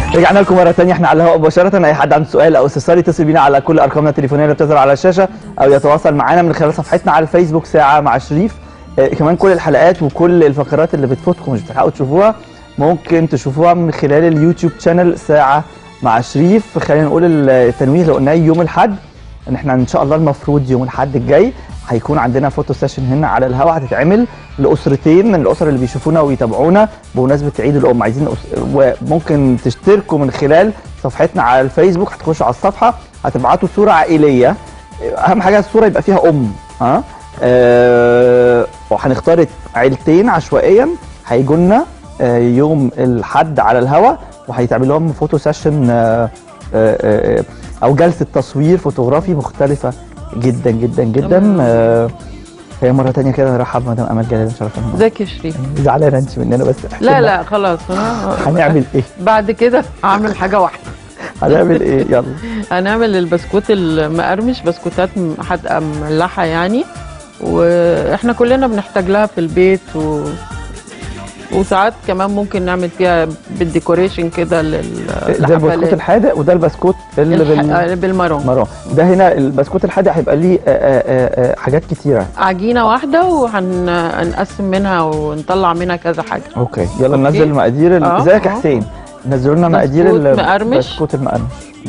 رجعنا لكم مره ثانيه احنا على الهواء مباشره اي حد عنده سؤال او استفسار يتصل بينا على كل ارقامنا التليفونيه اللي بتظهر على الشاشه او يتواصل معانا من خلال صفحتنا على الفيسبوك ساعه مع شريف آه كمان كل الحلقات وكل الفقرات اللي بتفوتكم مش بتلحقوا تشوفوها ممكن تشوفوها من خلال اليوتيوب شانل ساعه مع شريف خلينا نقول التنويه اللي قلناه يوم الاحد ان احنا ان شاء الله المفروض يوم الاحد الجاي هيكون عندنا فوتو سيشن هنا على الهواء هتتعمل لاسرتين من الاسر اللي بيشوفونا ويتابعونا بمناسبه عيد الام عايزين أس... وممكن تشتركوا من خلال صفحتنا على الفيسبوك هتخشوا على الصفحه هتبعتوا صوره عائليه اهم حاجه الصوره يبقى فيها ام ها أه... وهنختار عيلتين عشوائيا هيجوا لنا أه يوم الاحد على الهواء وهيتعمل لهم فوتو سيشن أه أه او جلسه تصوير فوتوغرافي مختلفه جدا جدا جدا آه هي مره تانية كده نرحب مدام امل جلال مشرفه ازيك يا شريف زعلانه انت مننا بس لا لا خلاص هنعمل ايه بعد كده هعمل حاجه واحده هنعمل ايه يلا هنعمل البسكوت المقرمش بسكوتات حادقه مملحه يعني واحنا كلنا بنحتاج لها في البيت و... وساعات كمان ممكن نعمل فيها بالديكوريشن كده لل ده البسكوت الحادق وده البسكوت اللي الح... بالمارون مارون ده هنا البسكوت الحادق هيبقى ليه آآ آآ حاجات كتيره عجينه واحده وهنقسم منها ونطلع منها كذا حاجه اوكي يلا ننزل مقادير ازيك يا حسين نزلوا لنا مقادير البسكوت المقرمش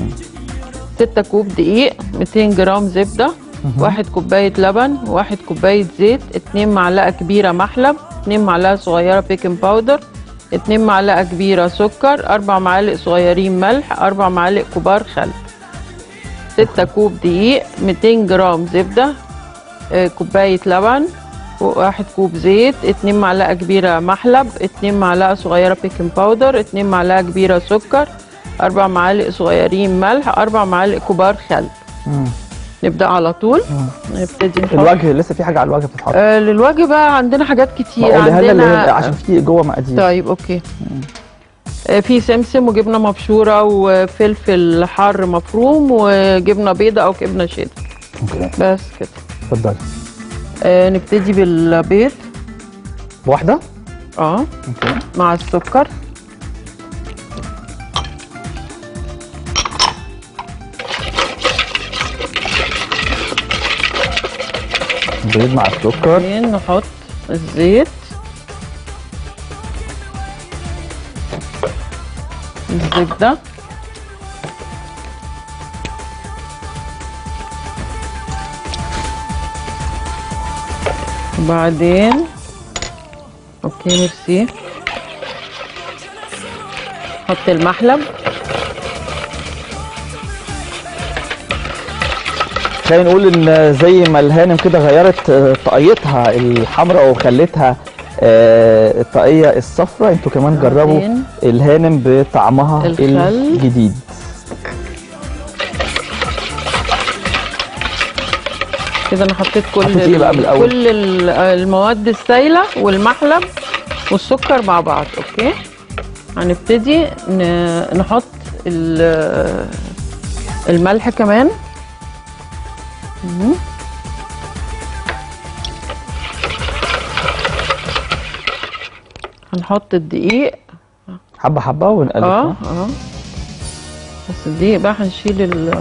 6 كوب دقيق 200 جرام زبده واحد كوبايه لبن واحد كوبايه زيت اتنين معلقه كبيره محلب 2 معلقه صغيره بيكنج باودر 2 معلقه كبيره سكر 4 معالق صغيرين ملح 4 معالق كبار خل 6 كوب دقيق 200 جرام زبده كوبايه لبن واحد كوب زيت 2 معلقه كبيره محلب 2 معلقه صغيره بيكنج باودر 2 معلقه كبيره سكر 4 معالق صغيرين ملح 4 معالق كبار خل مم. نبدا على طول نبتدي نحط الوجه لسه في حاجه على الوجه بتتحط آه للوجه بقى عندنا حاجات كتير عندنا اللي عشان في جوه مقادير طيب اوكي آه في سمسم وجبنه مبشوره وفلفل حار مفروم وجبنه بيضه او جبنه شيدر اوكي بس كده اتفضلي آه نبتدي بالبيض واحده اه اوكي مع السكر بيض مع السكر نحط الزيت الزبدة وبعدين اوكي ميرسي نحط المحلب خلينا نقول ان زي ما الهانم كده غيرت طاقيتها الحمراء وخلتها الطاقيه الصفراء انتوا كمان جربوا الهانم بطعمها الخل. الجديد كده انا حطيت كل حطيت ايه بقى من الأول؟ كل المواد السائله والمحلب والسكر مع بعض اوكي هنبتدي نحط الملح كمان هنحط الدقيق حبه حبه ونقلب اه اه بس الدقيق بقى هنشيل ال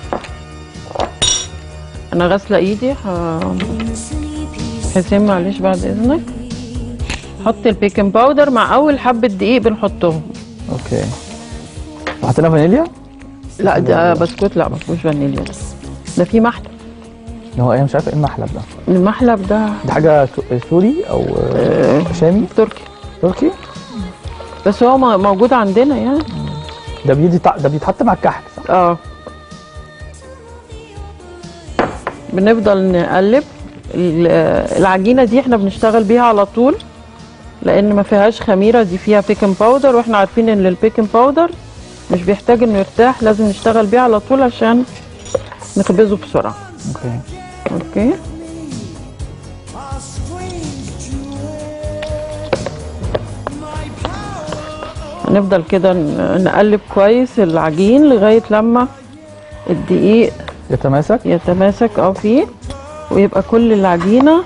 انا غاسله ايدي ح... حسين معلش بعد اذنك حط البيكنج باودر مع اول حبه دقيق بنحطهم اوكي حطينا فانيليا لا ده بسكوت لا ما فيهوش فانيليا ده فيه محلب هو انا مش عارفه ايه المحلب ده المحلب ده ده حاجه سوري او آه شامي تركي تركي بس هو موجود عندنا يعني ده بيدي ده بيتحط مع الكحك صح اه بنفضل نقلب العجينه دي احنا بنشتغل بيها على طول لان ما فيهاش خميره دي فيها بيكنج باودر واحنا عارفين ان البيكنج باودر مش بيحتاج انه يرتاح لازم نشتغل بيه على طول عشان نخبزه بسرعه اوكي اوكي نفضل كده نقلب كويس العجين لغايه لما الدقيق يتماسك يتماسك اه فيه ويبقى كل العجينه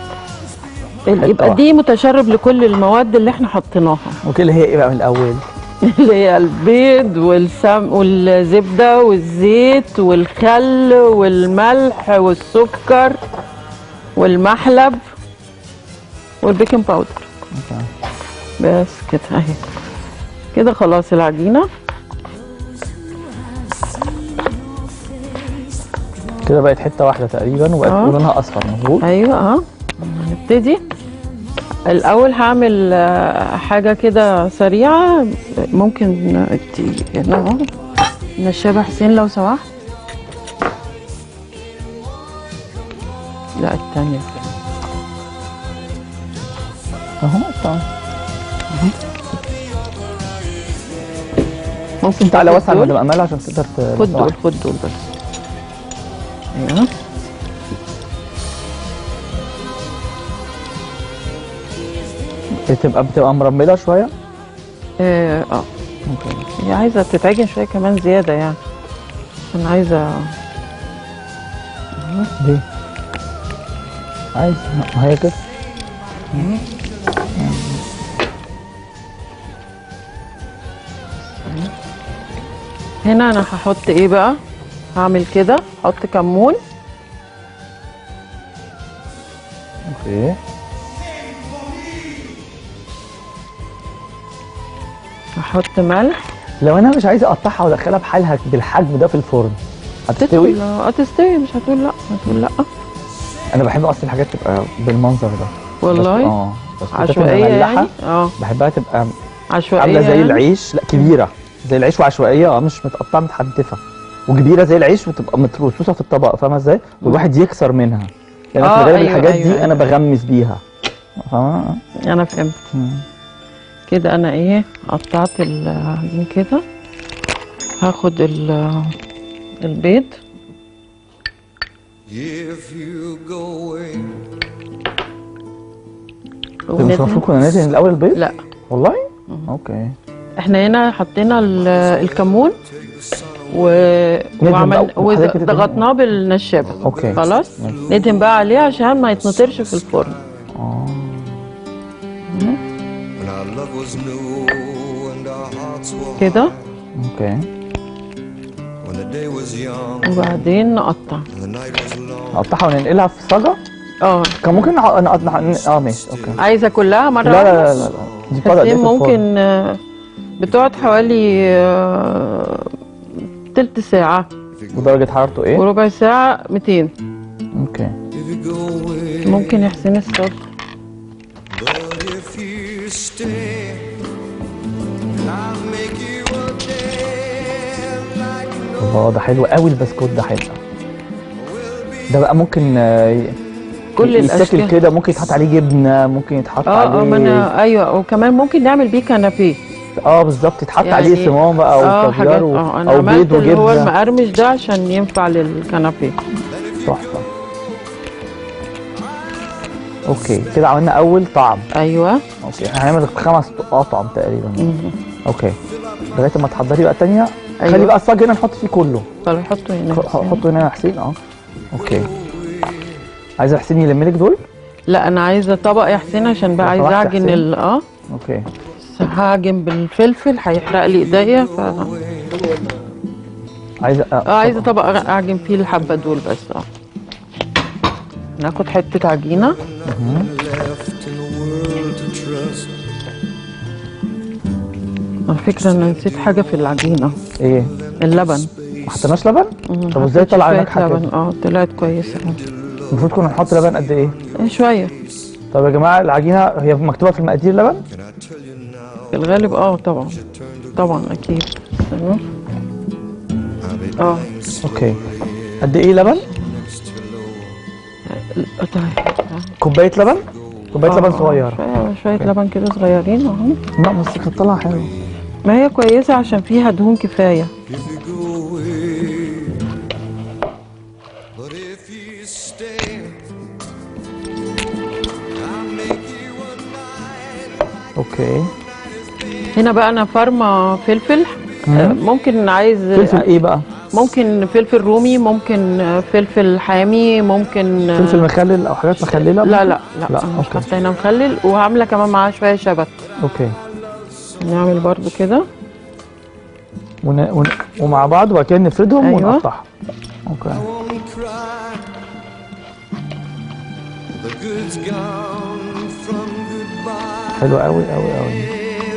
يبقى دي متشرب لكل المواد اللي احنا حطيناها اوكي اللي هي ايه بقى من الاول اللي هي البيض والسم والزبده والزيت والخل والملح والسكر والمحلب والبيكنج باودر اوكي بس كده اهي كده خلاص العجينه كده بقت حته واحده تقريبا وبقت آه. لونها اصفر مظبوط ايوه اه نبتدي الاول هعمل آه، حاجه كده سريعه ممكن ت- هنا اهو نشابه حسين لو سمحت لا التانية اهو تمام ممكن تعالى خد وسع دول. مدام امال عشان تقدر ت- خد دول واحدة. خد دول بس ايوه بتبقى بتبقى مرمله شويه اه آه. اوكي هي عايزه تتعجن شويه كمان زياده يعني انا عايزه ليه عايز ما هي كده هنا انا هحط ايه بقى هعمل كده احط كمون اوكي احط ملح لو انا مش عايز اقطعها وادخلها بحالها بالحجم ده في الفرن هتستوي لا هتستوي مش هتقول لا هتقول لا انا بحب اصل الحاجات تبقى بالمنظر ده والله بس اه بس الحاجات عشوائيه المملحة يعني اه بحبها تبقى عشوائيه عامله زي يعني؟ العيش لا كبيره زي العيش وعشوائيه اه مش متقطعه متحنتفه وكبيره زي العيش وتبقى مترصوصه في الطبق فاهمه ازاي والواحد يكسر منها يعني في آه، الغالب أيوة، الحاجات أيوة، دي أيوة. انا بغمس بيها فاهمه انا فهمت مم. كده انا ايه قطعت العجين كده هاخد ال- البيض If you go away, طب مش وندهن. المفروض كنا ندهن الاول البيض لا والله اوكي احنا هنا حطينا ال- الكمون و... ندهن وعمل بقى وحضرتك تدهن. وضغطناه بالنشابه أوكي. خلاص ماشي. ندهن بقى عليه عشان ما يتنطرش في الفرن اه when our love was new and our hearts were كده اوكي when the day was young وبعدين نقطع and the night was long. نقطعها وننقلها في صاجه اه كان ممكن نع- نقطع اه ماشي اوكي عايزه كلها مره لا لا واحدة؟ لا لا, لا. دي بتقعد قد إيه حسين في الفرن؟ ممكن آه، بتقعد حوالي آه، تلت ساعة ودرجه حرارته ايه وربع ساعة 200 اوكي If you go away, ممكن يا حسين الصوت but if you stay, I'll make you a day like no الله ده حلو قوي البسكوت ده حلو will be. ده بقى ممكن آه، كل يتاكل الأشكال كده ممكن يتحط عليه جبنه ممكن يتحط اه اه ما عليه انا ايوه وكمان ممكن نعمل بيه كنابيه اه بالظبط يتحط يعني- عليه سمام بقى اه او حاجات كافيار و- اه انا او عملت بيض اللي هو وجبنه المقرمش ده عشان ينفع للكنابيه تحفه اوكي كده عملنا اول طعم ايوه اوكي احنا هنعمل خمس اطعم تقريبا مم. اوكي لغايه ما تحضري بقى الثانيه أيوة. خلي بقى الصاج هنا نحط فيه كله طب حطه هنا ح- حطه هنا يا حسين اه اوكي عايزه حسين يلم لك دول لا انا عايزه طبق يا حسين عشان بقى لو عايزه سمحت يا اعجن حسين. ال اه اوكي بس هعجن بالفلفل هيحرق لي ايديا ف عايزه اه عايزه طبق اعجن فيه الحبه دول بس اه ناخد حته عجينه left in the world to trust. على فكره انا نسيت حاجه في العجينه ايه اللبن ما حطيناش لبن مم، طب وازاي حطيت طلع شوية ناجحه لبن كده اه طلعت كويسه المفروض كنا نحط لبن قد ايه آه، شويه طب يا جماعه العجينه هي مكتوبه في المقادير لبن Can I tell you now? في الغالب اه طبعا Turn to طبعا اكيد تمام I'll be اه اوكي قد ايه لبن next to low. آه، طيب كوبايه لبن كوبايه آه، لبن آه، صغيره شويه شويه لبن كده صغيرين اهو لا بس كانت طالعه حلو ما هي كويسه عشان فيها دهون كفايه If you go away, but if you stay, I'll make you a night. اوكي هنا بقى انا فارمه فلفل آه، ممكن عايز فلفل ايه بقى ممكن فلفل رومي ممكن آه، فلفل حامي ممكن آه، فلفل مخلل او حاجات مخلله لا لا لا, لا، لا مش أوكي. حاطه هنا مخلل وعامله كمان معاه شويه شبت اوكي نعمل برضو كده ون... ون... ومع بعض وبعد كده نفردهم أيوة. ونقطعهم اوكي won't cry. The good's gone from goodbye. حلو قوي قوي قوي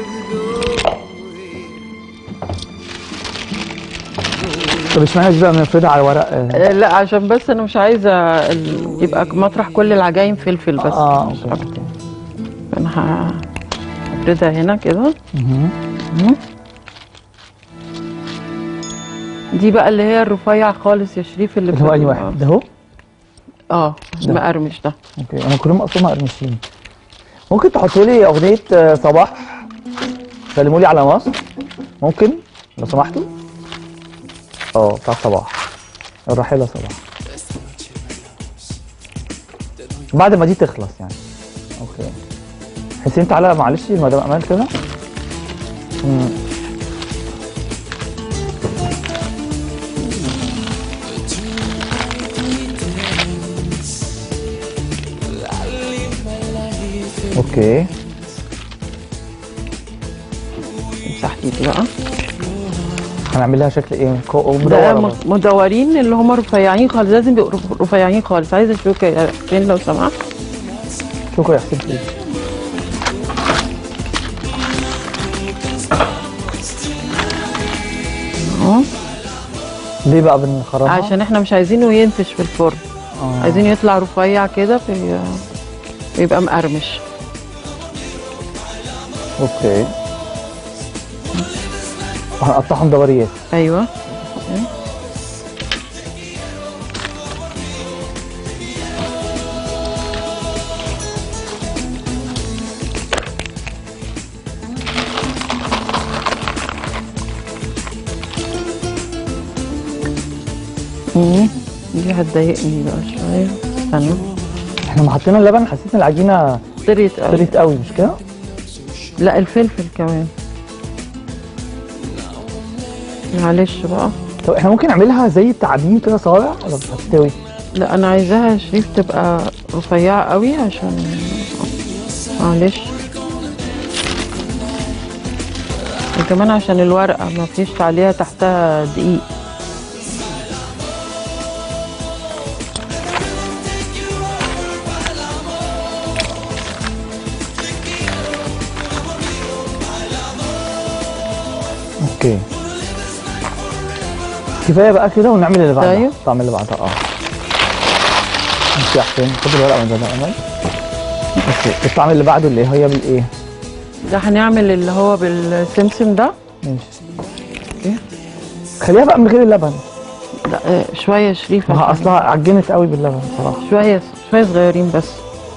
طب اشمعنى دي بقى بنفردها على ورق آه، آه، لا عشان بس انا مش عايزه ال- يبقى مطرح كل العجاين فلفل بس اه مش اوكي أكتر. انا ه- هفردها هنا كده مهم. دي بقى اللي هي الرفيع خالص يا شريف اللي اللي هو في انهي ال- واحد ده اهو اه ده. مقرمش ده اوكي انا كلهم اصلا مقرمشين ممكن تحطوا لي اغنيه آه، صباح سلموا لي على مصر ممكن لو سمحتوا اه بتاع صباح الراحله صباح بعد ما دي تخلص يعني اوكي حسين تعالى معلش المدام امال كده مم. اوكي مساحتي دي بقى هنعملها شكل ايه كو- ده مدورة م- برضه. مدورين اللي هم رفيعين خالص لازم يبقوا رف- رفيعين خالص عايزه اشوفك يا فين لو سمحت شكرا يا حسين بليز اهو ليه بقى بنخرجها؟ عشان احنا مش عايزينه ينفش في الفرن آه. عايزين يطلع رفيع كده في يبقى مقرمش اوكي وهنقطعهم دوريات ايوه مم. دي هتضايقني بقى شويه استنى احنا لما حطينا اللبن حسيت ان العجينه طريت قوي طريت قوي مش كده؟ لا الفلفل كمان معلش بقى طب احنا ممكن نعملها زي التعابين كده صوابع ولا مش هتستوي؟ لا انا عايزاها يا شريف تبقى رفيعه قوي عشان معلش وكمان عشان الورقه ما فيش عليها تحتها دقيق اوكي كفايه بقى كده ونعمل اللي بعدها طيب. طعم اللي بعدها اه ماشي يا حسين خد الورقه من ده امل اوكي الطعم اللي بعده اللي هي بالايه؟ ده هنعمل اللي هو بالسمسم ده ماشي اوكي خليها بقى من غير اللبن لا آه، شويه يا شريف ما هي عشان- اصلها عجنت قوي باللبن بصراحه شويه شويه صغيرين بس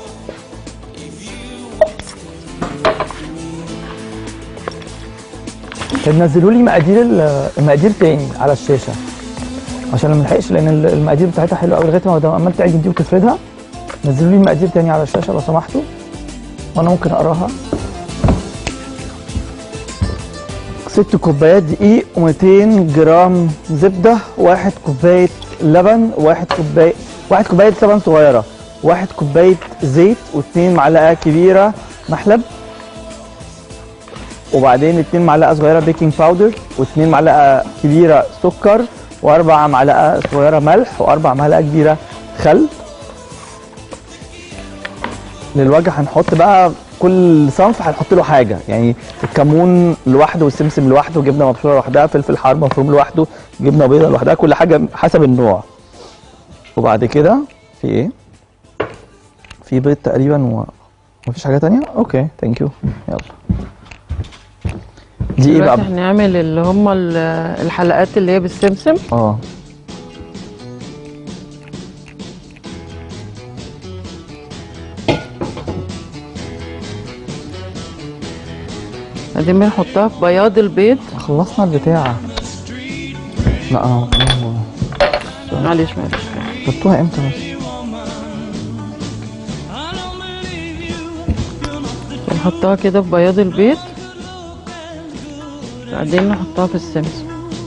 طب نزلوا لي مقادير ال- المقادير تاني على الشاشه عشان ما نلحقش لان ال- المقادير بتاعتها حلوه قوي لغايه ما مدام امال تعجن دي وتفردها نزلوا لي المقادير تاني على الشاشه لو سمحتوا وانا ممكن اقراها ست كوبايات دقيق و200 جرام زبده واحد كوبايه لبن واحد كوبايه واحد كوبايه لبن صغيره واحد كوبايه زيت واثنين معلقه كبيره محلب وبعدين اتنين معلقه صغيره بيكنج باودر واتنين معلقه كبيره سكر واربع معلقه صغيره ملح واربع معلقه كبيره خل للوجه هنحط بقى كل صنف هنحط له حاجه يعني الكمون لوحده والسمسم لوحده جبنه مبشوره لوحدها فلفل حار مفروم لوحده جبنه بيضاء لوحدها كل حاجه حسب النوع وبعد كده في ايه في بيض تقريبا و... مفيش حاجه تانية اوكي ثانك يو يلا دي ايه بقى دلوقتي هنعمل اللي هم ال- الحلقات اللي هي بالسمسم اه بعدين بنحطها في بياض البيض خلصنا البتاع لا اه معلش معلش حطوها امتى بس بنحطها كده في بياض البيض بعدين نحطها في السمسم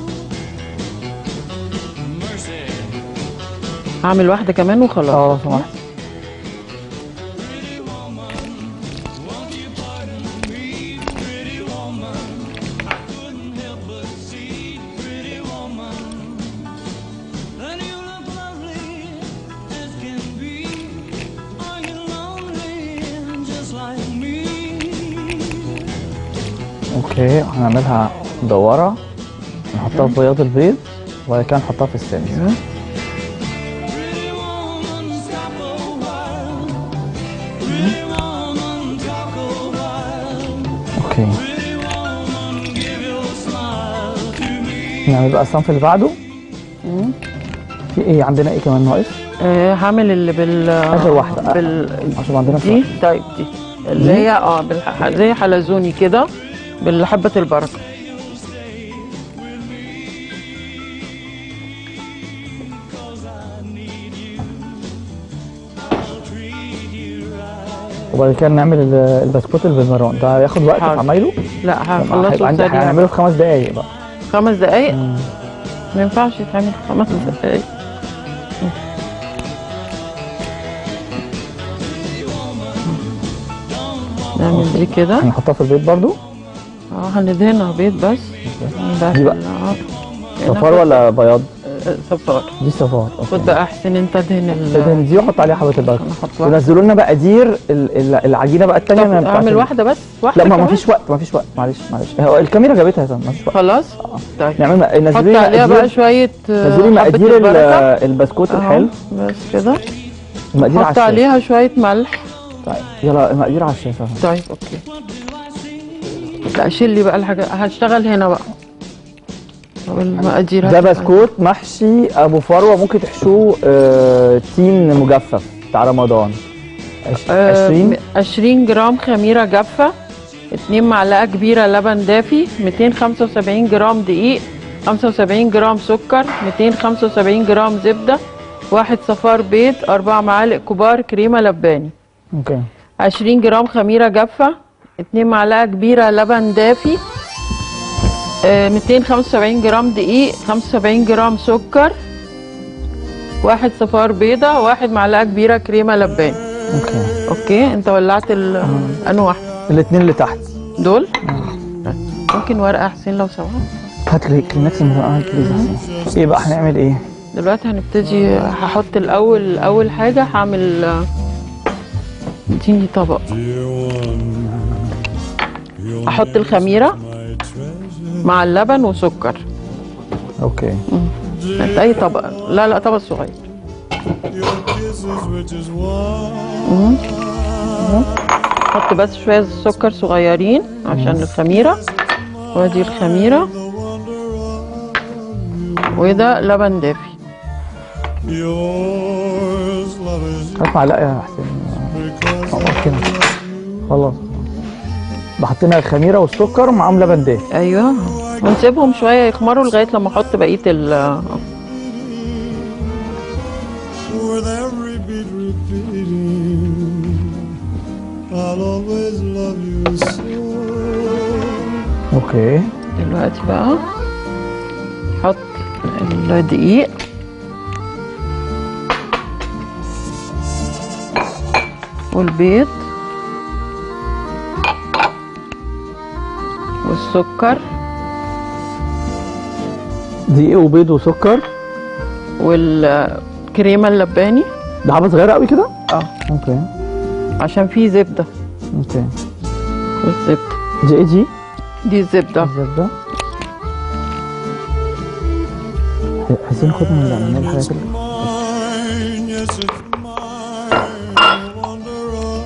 هعمل واحدة كمان وخلاص اه لو سمحت اوكي هنعملها مدوره نحطها في بياض البيض وبعد كده نحطها في السمنه اوكي نعمل بقى الصنف اللي بعده في ايه عندنا ايه كمان ناقص آه هعمل اللي بال آخر واحدة. بال عشان عندنا دي طيب دي اللي هي اه بالح... زي حلزوني كده بالحبة البركة وبعد كده نعمل ال- البسكوت اللي بالمرون ده هياخد وقت في حاضر. عمايله لا هيبقى هخلصه عندي سريع هنعمله في خمس دقايق بقى خمس دقايق ما ينفعش يتعمل في خمس دقايق نعمل دي كده هنحطها في البيض برضو اه هندهنها بيض بس ده دي بقى. آه. صفار ولا بياض آه، صفار دي صفار خد اوكي بقى احسن انت ادهن ال لازم دي واحط عليها حبه البركه انا احط واحده ونزلوا لنا مقادير ال- ال- العجينه بقى الثانيه طب اعمل واحده بس واحده لا ما كمان؟ فيش وقت ما فيش وقت معلش معلش هو الكاميرا جابتها يا فندم ما فيش وقت خلاص طيب نعمل م- حط نزلوا لي عليها بقى مقادير شويه آه، نزلوا لي حبة مقادير ال- البركة. البسكوت أهو، الحلو بس كده المقادير على حط الشاشه عليها شويه ملح طيب يلا المقادير على الشاشه يا فندم. طيب اوكي لا شيل لي بقى الحاجه هشتغل هنا بقى طب المقادير ده هتبقى- بسكوت محشي ابو فروه ممكن تحشوه آه تين مجفف بتاع رمضان عش- آه، 20 م- 20 جرام خميره جافه 2 معلقه كبيره لبن دافي 275 جرام دقيق 75 جرام سكر 275 جرام زبده واحد صفار بيض أربع معالق كبار كريمه لباني اوكي 20 جرام خميرة جافة 2 معلقة كبيرة لبن دافي آه، 275 جرام دقيق 75 جرام سكر واحد صفار بيضة واحد معلقة كبيرة كريمة لباني اوكي اوكي انت ولعت ال انو واحد الاثنين اللي تحت دول ممكن ورقة حسين لو سمحت هات لي كلينكس من الآن بليز ايه بقى هنعمل ايه؟ دلوقتي هنبتدي هحط الاول اول حاجة هعمل آه، اديني طبق احط الخميرة مع اللبن وسكر اوكي انت اي طبق لا لا طبق صغير مم. مم. حط بس شويه سكر صغيرين عشان الخميره وادي الخميره وده لبن دافي Yours, love is هات معلقه يا حسين because اه كده خلاص حطينا الخميره والسكر ومعاهم لبن دافي ايوه ونسيبهم شويه يخمروا لغايه لما احط بقيه ال with every beat repeating, I'll always love you so. اوكي دلوقتي بقى حط الدقيق والبيض والسكر دقيق وبيض وسكر والكريمه اللباني ده حبه صغيره قوي كده اه اوكي عشان فيه زبده اوكي والزبده دي ايه دي؟ دي الزبده الزبده حسين خد من ده من الحاجات اللي Mine, yes, it's mine. I wonder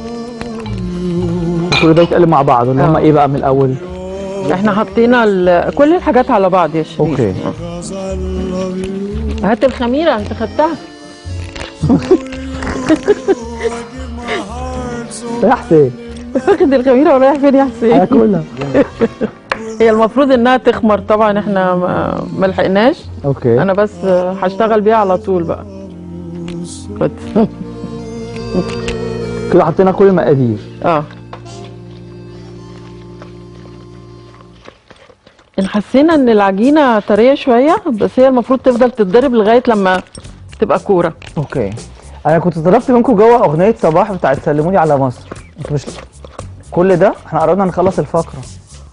of you. كل ده يتقلب مع بعض اللي هم اه. ايه بقى من الاول؟ احنا حطينا ال- كل الحاجات على بعض يا شريف اوكي Cause I love you. هات الخميره انت خدتها يا حسين واخد الخميره ورايح فين يا حسين هاكلها هي المفروض انها تخمر طبعا احنا ما ما لحقناش اوكي انا بس هشتغل بيها على طول بقى خد كده حطينا كل المقادير اه إن حسينا ان العجينه طريه شويه بس هي المفروض تفضل تتضرب لغايه لما تبقى كوره اوكي انا كنت طلبت منكم جوه اغنيه صباح بتاعت سلموني على مصر انتوا مش كل ده احنا قربنا نخلص الفقره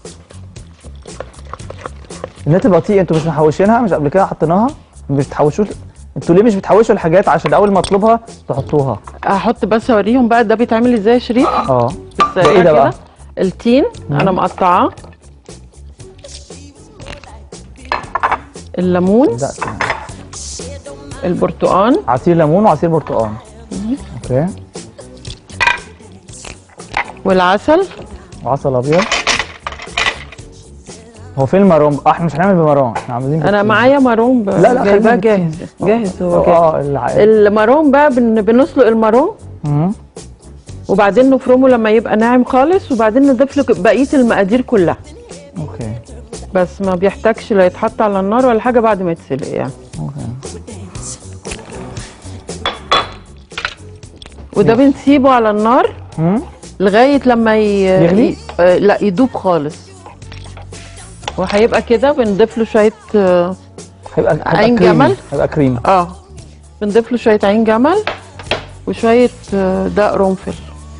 النت بطيء انتوا مش محوشينها مش قبل كده حطيناها مش بتحوشوش انتوا ليه مش بتحوشوا الحاجات عشان اول ما اطلبها تحطوها احط بس اوريهم بقى ده بيتعمل ازاي يا شريف اه بالسريع ايه ده بقى؟ كده. التين انا مقطعاه الليمون بدأت يعني. البرتقال عصير ليمون وعصير برتقال اوكي والعسل وعسل ابيض هو فين المارون آه، احنا مش هنعمل بمارون احنا عاملين انا بالتين. معايا مارون ب- لا لا جايباه خلينا جاهز بالتين. جاهز هو جاهز اه الع... المارون بقى بن- بنسلق المارون مم. وبعدين نفرمه لما يبقى ناعم خالص وبعدين نضيف له بقيه المقادير كلها اوكي بس ما بيحتاجش لا يتحط على النار ولا حاجه بعد ما يتسلق يعني اوكي وده بنسيبه على النار مم. لغايه لما ي... يغلي؟ ي... آه، لا يدوب خالص وهيبقى كده بنضيف له شويه اه هيبقى هيبقى عين كريمي. جمل؟ هيبقى كريمي آه. بنضيف له شويه عين جمل وشويه آه، دق قرنفل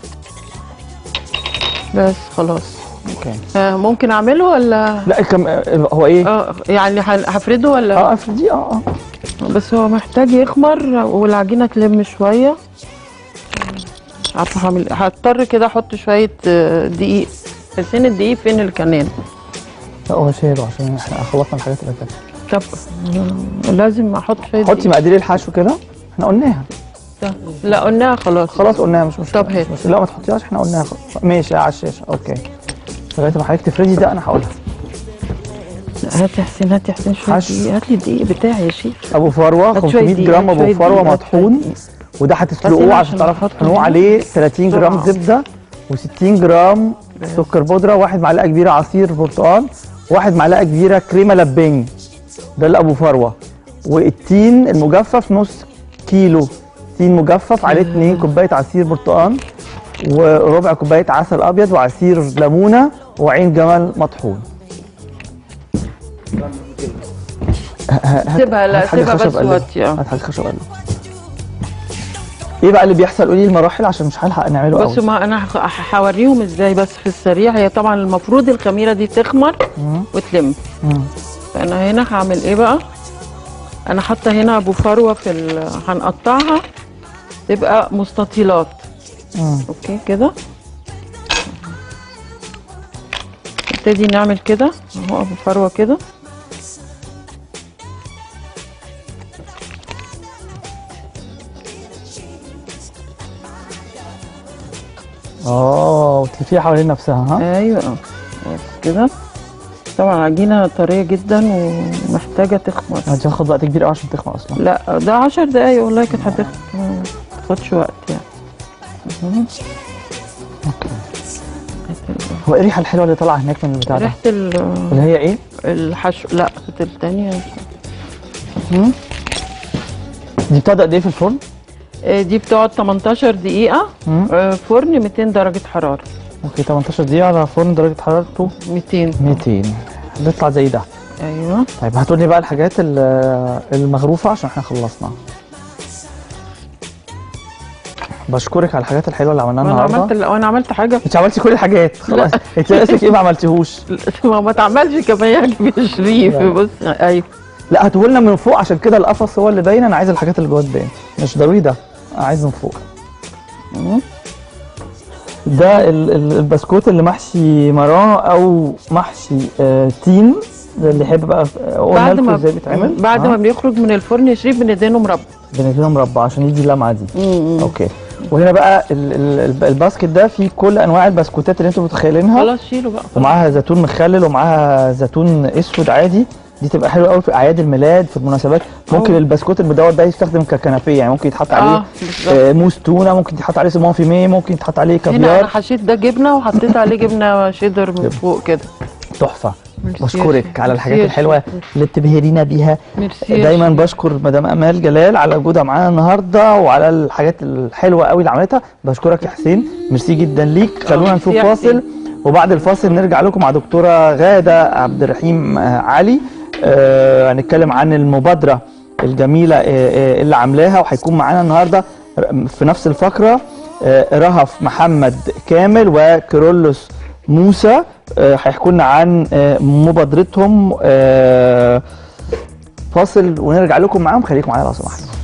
بس خلاص اوكي آه ممكن اعمله ولا لا كم هو ايه اه يعني هن- هفرده ولا اه افردي اه اه بس هو محتاج يخمر والعجينه تلم شويه عارفه هعمل هضطر كده احط شويه آه، دقيق حسين الدقيق فين الكنان لا هو شايله عشان احنا خلصنا الحاجات اللي فاتت طب آه، لازم احط شويه حطي دقيق مقادير الحشو كده احنا قلناها ده. لا قلناها خلاص خلاص قلناها مش مشكله طب هات. مش مشكلة. لا ما تحطيهاش احنا قلناها خلاص. ماشي على الشاشه اوكي لغايه ما حضرتك تفردي ده انا هقولها لا، هات يا حسين هات يا حسين شويه حشو. دقيق هات لي الدقيق بتاعي يا شيخ ابو فروه هات شوية 500 دقيق، جرام هات ابو شوية فروه دقيق، هات شوية مطحون دقيق. وده بس هتسلقوه هنا عشان عشان تعرفوا أحطه تحطوه هنا. عليه 30 جرام بسرعة. زبده و60 جرام سكر بودره واحد معلقه كبيره عصير برتقال واحد معلقه كبيره كريمه لباني ده اللي ابو فروه والتين المجفف نص كيلو تين مجفف عليه 2 كوبايه عصير برتقال وربع كوبايه عسل ابيض وعصير ليمونه وعين جمل مطحون سيبها لا هات حاجة سيبها خشب بس قلب. وطي اه هات حاجه خشب قلب ايه بقى اللي بيحصل قولي لي المراحل عشان مش هلحق نعمله بس قوي ما انا هخ- هوريهم ازاي بس في السريع هي طبعا المفروض الخميره دي تخمر وتلم مم. فانا هنا هعمل ايه بقى انا حاطه هنا ابو فروه في ال... هنقطعها تبقى مستطيلات مم. اوكي كده نبتدي نعمل كده اهو ابو فروه كده اه وتلفيها حوالين نفسها ها ايوه اه بس كده طبعا عجينه طريه جدا ومحتاجه تخمر دي هتاخد وقت كبير قوي عشان تخمر اصلا لا ده عشر دقايق والله كانت هتخمر ما تاخدش وقت يعني هو ايه الريحه الحلوه اللي طالعه هناك من البتاع ده ريحه ال- اللي هي ايه الحشو لا كانت التانية دي بتقعد قد ايه في الفرن آه، دي بتقعد 18 دقيقة مم. آه، فرن 200 درجة حرارة اوكي 18 دقيقه على فرن درجه حرارته 200 200 بيطلع زي ده ايوه طيب هاتوا لي بقى الحاجات ال- المغروفه عشان احنا خلصنا بشكرك على الحاجات الحلوه اللي عملناها وانا عملت النهارده وانا عملت حاجة انت عملتي كل الحاجات خلاص انت ناقصك ايه ما عملتيهوش ما ما اتعملش كمان يعني في شريف لا. بص ايوه لا هاتوه لنا من فوق عشان كده القفص هو اللي باين انا عايز الحاجات اللي جوه تبان مش ضروري ده انا عايز من فوق مم. ده ال- ال- البسكوت اللي محشي مران او محشي آه تين ده اللي يحب بقى قلنا بعد لكم ما ازاي بيتعمل بعد ما بيخرج من الفرن يا شريف بندهنه مربى بنديله مربع عشان يدي اللمعه دي مم. اوكي وهنا بقى ال- ال- الباسكت ده فيه كل انواع البسكوتات اللي انتم متخيلينها خلاص شيله بقى ومعاها زيتون مخلل ومعاها زيتون اسود عادي دي تبقى حلوه قوي في اعياد الميلاد في المناسبات ممكن أوه. البسكوت المدور ده يستخدم ككنافيه يعني ممكن يتحط عليه اه بالظبط آه موس تونه ممكن يتحط عليه سيمون فيمي ممكن يتحط عليه هنا انا كافيار حشيت ده جبنه وحطيت عليه جبنه شيدر من فوق كده تحفه ميرسي يا بشكرك شيخ. على الحاجات ميرسي يا الحلوه شيخ. اللي بتبهرينا بيها ميرسي يا دايما شيخ. بشكر مدام امال جلال على وجودها معانا النهارده وعلى الحاجات الحلوه قوي اللي عملتها بشكرك يا حسين ميرسي جدا ليك خلونا نشوف ميرسي يا فاصل حسين. وبعد الفاصل نرجع لكم مع دكتوره غاده عبد الرحيم آه، علي آه، هنتكلم عن المبادره الجميله آه، آه، اللي عاملاها وهيكون معانا النهارده في نفس الفقره آه، رهف محمد كامل وكيرلس موسى آه، هيحكوا لنا عن آه، مبادرتهم آه، فاصل ونرجع لكم معاهم خليكم معايا لو سمحتوا